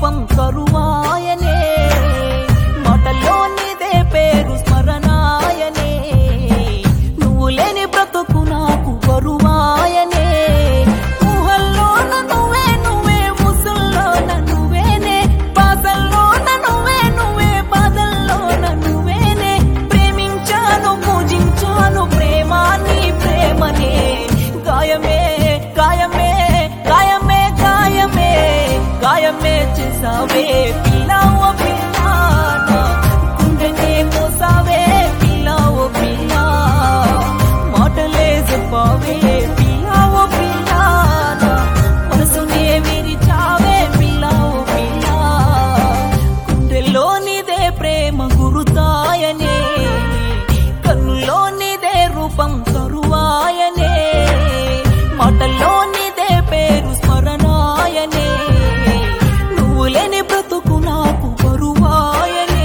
రూపం కరువాయనే మాటల్లో నీదే పేరు స్మరణాయనే నువ్వు లేని బ్రతుకు నాకు బరువాయనే ఊహల్లోన నువ్వే నువ్వే ముసుల్లోన నువ్వేనే బాధల్లోన నువ్వే నువ్వే బాధల్లోన నువ్వేనే ప్రేమించాను పూజించాను ప్రేమాని ప్రేమనే గాయమే గాయమే గాయమే గాయమే గాయమే చేసావే పిల్లావో పిల్లా గుండెనే మోసావే పిల్లావో పిల్లా మాటలే చెప్పావే పిల్లావో పిల్లా మనసునే విరిచావే పిల్లావో పిల్లా గుండెల్లోనిదే ప్రేమ గురుతాయనే కన్నులోనిదే రూపం కరువాయనే మాటల్లోనిదే పేరు స్మరణాయనే నువ్వు లేని బ్రతుకు నాకు బరువాయనే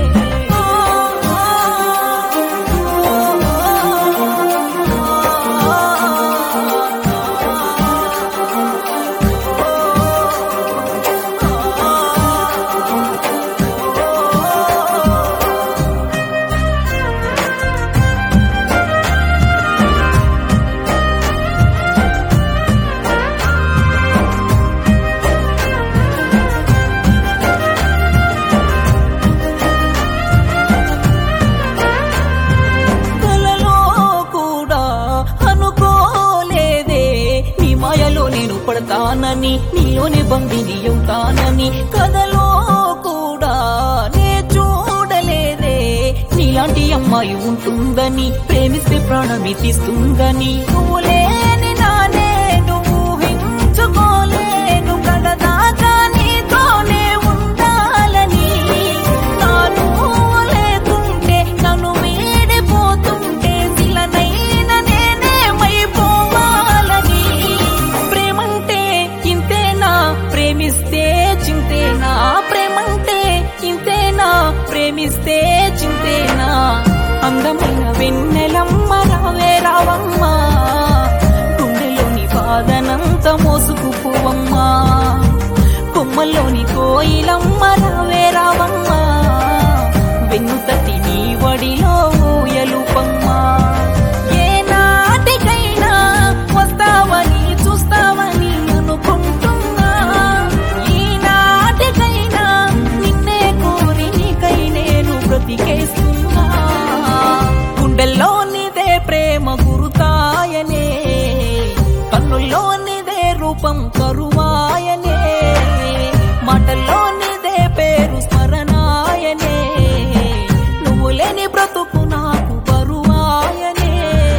కలలో కూడా అనుకోలేదే నీ మాయలో నేను పడతానని నీలోని బందిని అవుతానని కథలో కూడా నే చూడలేదే నీలాంటి అమ్మాయి ఉంటుందని ప్రేమిస్తే ప్రాణమి తీస్తుందని నువ్వు లేని నా నేను ఊహించుకోలేను కడదాకా నీతోనే ఉండాలని నాను లేకుంటే నన్ను వీడిపోతుంటే శిలనైన నేనేమైపోవాలని ప్రేమంటే ఇంతేనా ప్రేమిస్తే చింతేనా ప్రేమంటే ఇంతేనా ప్రేమిస్తే చింతేనా అందమైన వెన్నెలమ్మ రావే రావమ్మా గుండెలోని బాధనంత మోసుకుపోవమ్మా కొమ్మల్లోని కోయిలమ్మ రావే రావమ్మా వెన్ను తట్టి నీ వడిలో ఊయలుపమ్మా ఏ నాటికైనా వస్తావని చూస్తావని అనుకుంటున్నా ఈ నాటికైనా నిన్నే కోరి నీకై నేను బ్రతికేస్తున్నా గుండెల్లోనిదే ప్రేమ గురుతాయనే కన్నుల్లోనిదే రూపం కరువాయనే మాటల్లోనిదే పేరు స్మరణాయనే నువ్వు లేని బ్రతుకు నాకు బరువాయనే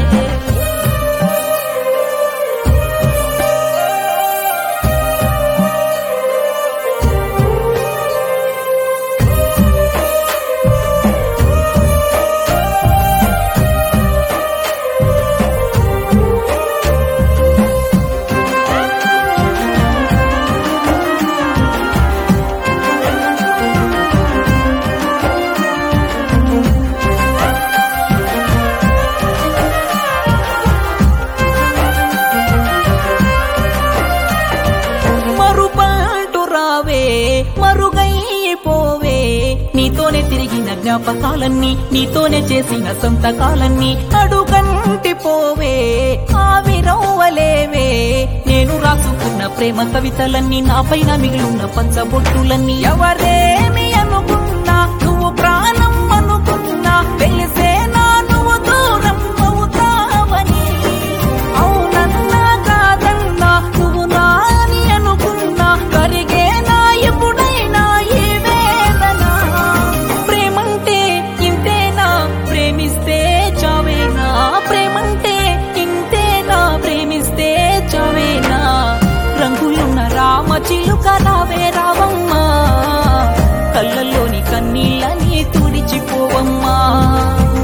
మరుపాటు రావే మరుగైపోవే నీతోనే తిరిగిన జ్ఞాపకాలన్నీ నీతోనే చేసిన సంతకాలన్నీ అడుగంటి పోవే ఆవిరవ్వలేవే నేను రాసుకున్న ప్రేమ కవితలన్నీ నా పైన మిగిలిన పంచబొట్టులన్నీ ఎవరేమి అనుకున్నా నువ్వు ప్రాణం అనుకున్నా తెలిసే నా నువ్వు దూరం అవుతావని అవునన్నా కాదన్నా నువ్వు నాని అనుకున్నా కరిగేనా ఎప్పుడైనా ఈ వేదన ప్రేమంటే ఇంతేనా ప్రేమిస్తే చావేనా ప్రేమంటే ఇంతేనా ప్రేమిస్తే చావేనా రంగులున్న రామ చిలుక రావే రావమ్మా కళ్ళల్లోని కన్నీళ్ళని తుడిచిపోవమ్మా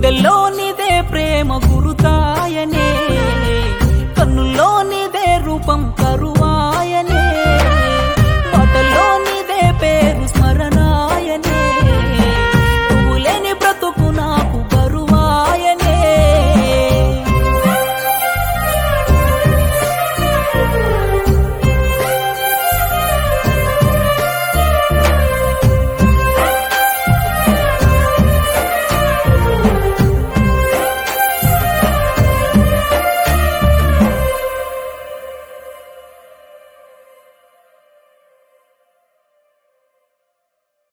గుండెల్లో నీదే ప్రేమ గురుతాయనే కన్నుల్లో నీదే రూపం కరు